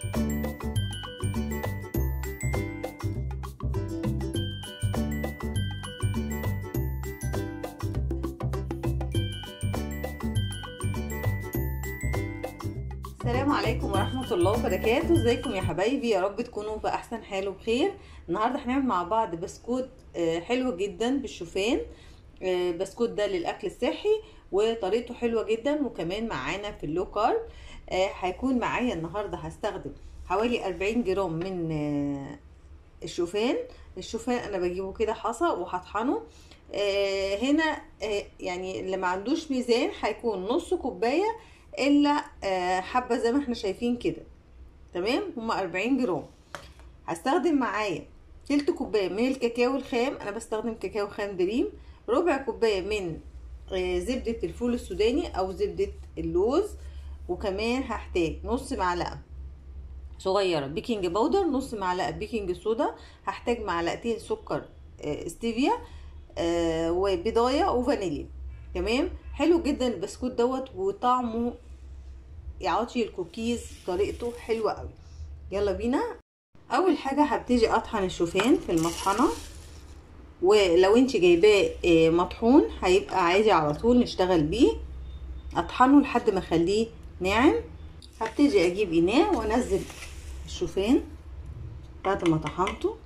السلام عليكم ورحمة الله وبركاته ازيكم يا حبايبي يا رب تكونوا في احسن حال وبخير النهاردة هنعمل مع بعض بسكوت آه، حلو جدا بالشوفان آه، بسكوت ده للاكل الصحي وطريقته حلوة جدا وكمان معانا في اللو كارب آه، هيكون معايا النهاردة هستخدم حوالي 40 جرام من آه، الشوفان الشوفان انا بجيبه كده حصى وهطحنه آه، هنا آه، يعني اللي ما عندوش ميزان هيكون نص كوبايه الا آه، حبه زي ما احنا شايفين كده تمام هما 40 جرام هستخدم معايا تلت كوبايه من الكاكاو الخام انا بستخدم كاكاو خام دريم ربع كوبايه من آه، زبده الفول السوداني او زبده اللوز وكمان هحتاج نص معلقه صغيره بيكنج باودر نص معلقه بيكنج صودا هحتاج معلقتين سكر آه، ستيفيا آه، وبضايه وفانيليا تمام حلو جدا البسكوت دوت وطعمه يعطي الكوكيز طريقته حلوه قوي يلا بينا اول حاجه هبتدي اطحن الشوفان في المطحنه ولو انت جايباه آه، مطحون هيبقى عادي على طول نشتغل بيه اطحنه لحد ما اخليه ناعم هبتدي اجيب اناء وانزل الشوفان بعد ما طحنته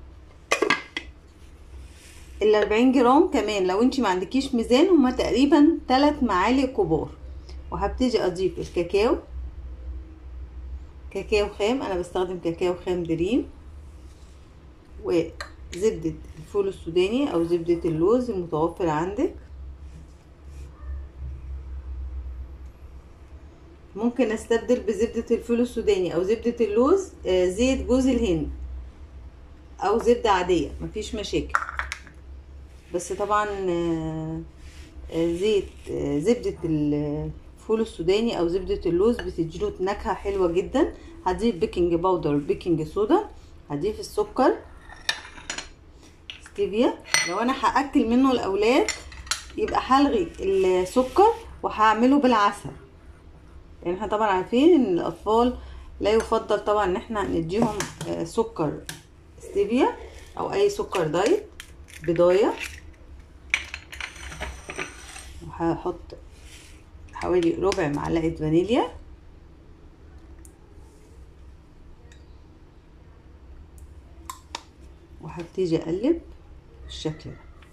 ال 40 جرام كمان لو انت ما عندكيش ميزان هما تقريبا 3 معالق كبار وهبتدي اضيف الكاكاو كاكاو خام انا بستخدم كاكاو خام دريم وزبدة الفول السوداني او زبدة اللوز المتوفر عندك ممكن استبدل بزبدة الفول السوداني او زبدة اللوز آه، زيت جوز الهند او زبدة عادية مفيش مشاكل بس طبعا آه، آه، زيت آه، زبدة الفول السوداني او زبدة اللوز بتديله نكهة حلوة جدا هضيف بيكنج باودر بيكنج صودا هضيف السكر ستيفيا لو انا هاكل منه الاولاد يبقى هلغي السكر وهعمله بالعسل لان احنا طبعا عارفين ان الاطفال لا يفضل طبعا ان احنا نديهم آه، سكر ستيفيا او اي سكر دايت بضايه وهحط حوالي ربع معلقه فانيليا وهبتدي اقلب بالشكل ده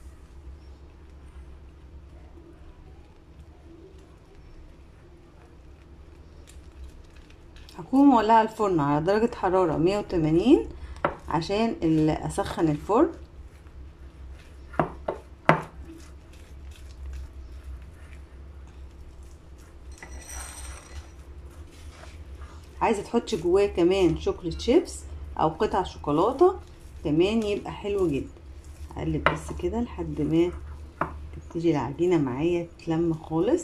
هكون مولعه الفرن على درجه حراره 180 عشان ال- اسخن الفرن عايزه تحطي جواه كمان شوكليت شيبس او قطع شوكولاته كمان يبقى حلو جدا اقلب بس كده لحد ما تبتدي العجينه معايا تلم خالص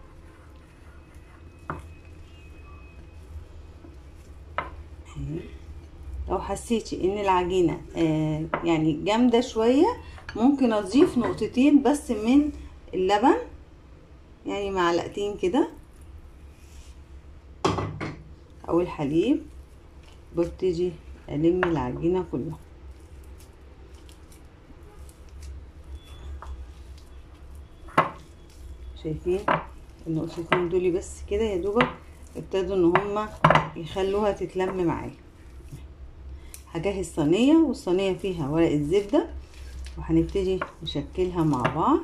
أهي. لو حسيتي ان العجينه آه يعني جامده شويه ممكن اضيف نقطتين بس من اللبن يعني معلقتين كده او الحليب ببتدي الم العجينه كلها شايفين النقطتين دول بس كده يا دوبك ابتدوا ان هما يخلوها تتلم معايا هجهز صينيه والصينيه فيها ورقه زبده وهنبتدي نشكلها مع بعض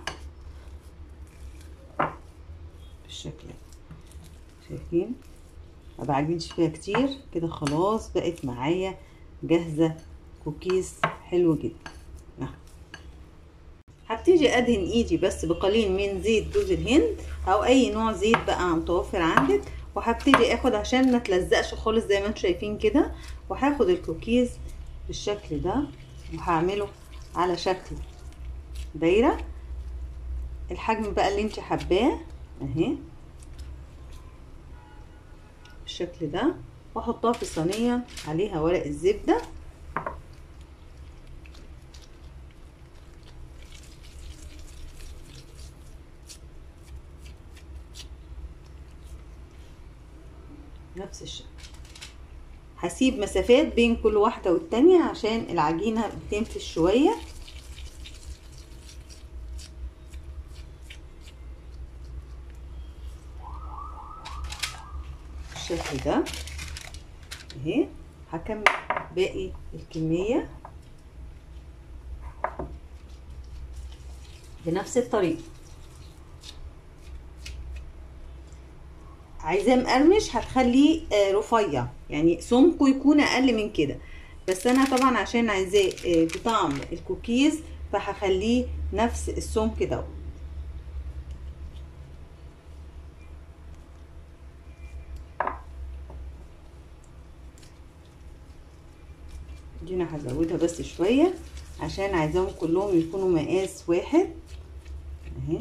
بالشكل ده شايفين ما بعجنش فيها كتير كده خلاص بقت معايا جاهزه كوكيز حلو جدا نعم. هبتدي ادهن ايدي بس بقليل من زيت جوز الهند او اي نوع زيت بقى متوفر عندك وهبتدي اخد عشان ما تلزقش خالص زي ما انتم شايفين كده وهاخد الكوكيز بالشكل ده وهعمله على شكل دايره الحجم بقى اللي انت حباه اهي بالشكل ده واحطها في صينيه عليها ورق الزبده نفس الشكل هسيب مسافات بين كل واحدة والتانية عشان العجينة بتنفش شوية بالشكل ده اهي هكمل باقي الكمية بنفس الطريقة عايزاه مقرمش هتخليه رفيع يعني سمكه يكون اقل من كده بس انا طبعا عشان عايزاه بطعم الكوكيز فهخليه نفس السمك ده دي انا هزودها بس شويه عشان عايزاهم كلهم يكونوا مقاس واحد اهي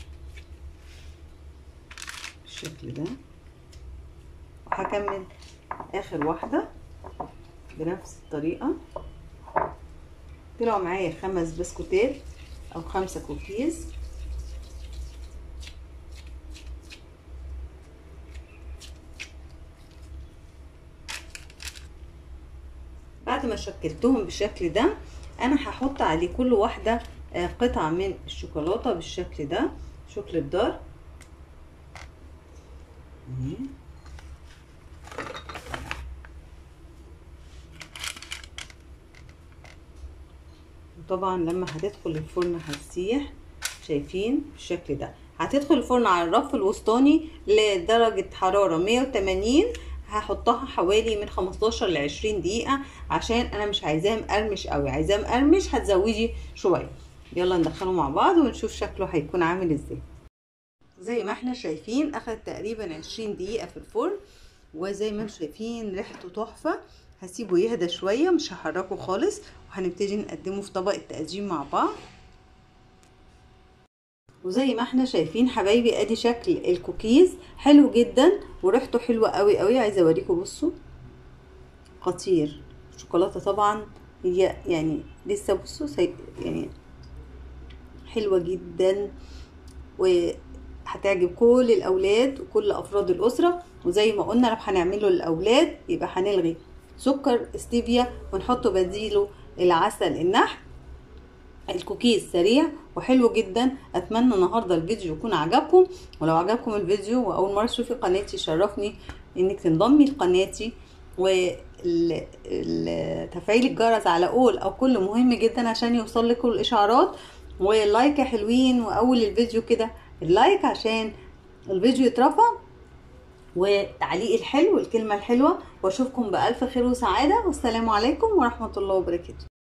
بالشكل ده وهكمل اخر واحده بنفس الطريقه طلعوا معايا خمس بسكوتات او خمسه كوكيز بعد ما شكلتهم بالشكل ده انا هحط عليه كل واحده قطعه من الشوكولاته بالشكل ده شوكولاته دار وطبعا لما هتدخل الفرن هتسيح شايفين بالشكل ده هتدخل الفرن على الرف الوسطاني لدرجة حرارة 180 هحطها حوالي من 15 ل 20 دقيقة عشان انا مش عايزاه مقرمش قوي عايزاه مقرمش هتزودي شوية يلا ندخله مع بعض ونشوف شكله هيكون عامل ازاي زي ما احنا شايفين اخد تقريبا 20 دقيقة في الفرن وزي ما انتم شايفين ريحته تحفة هسيبه يهدى شوية مش هحركه خالص وهنبتدي نقدمه في طبق التقديم مع بعض وزي ما احنا شايفين حبايبي ادي شكل الكوكيز حلو جدا وريحته حلوة قوي قوي عايزة اوريكم بصوا خطير الشوكولاتة طبعا هي يعني لسه بصوا يعني حلوة جدا وهتعجب كل الاولاد وكل افراد الاسرة وزي ما قلنا لو هنعمله للاولاد يبقى هنلغي سكر ستيفيا ونحط بديله العسل النحل الكوكيز سريع وحلو جدا اتمنى النهارده الفيديو يكون عجبكم ولو عجبكم الفيديو واول مره تشوفي قناتي شرفني انك تنضمي لقناتي وتفعيل الجرس على اول او كل مهم جدا عشان يوصل لكم الاشعارات واللايك يا حلوين واول الفيديو كده اللايك عشان الفيديو يترفع وتعليق الحلو الكلمه الحلوه واشوفكم بالف خير وسعاده والسلام عليكم ورحمه الله وبركاته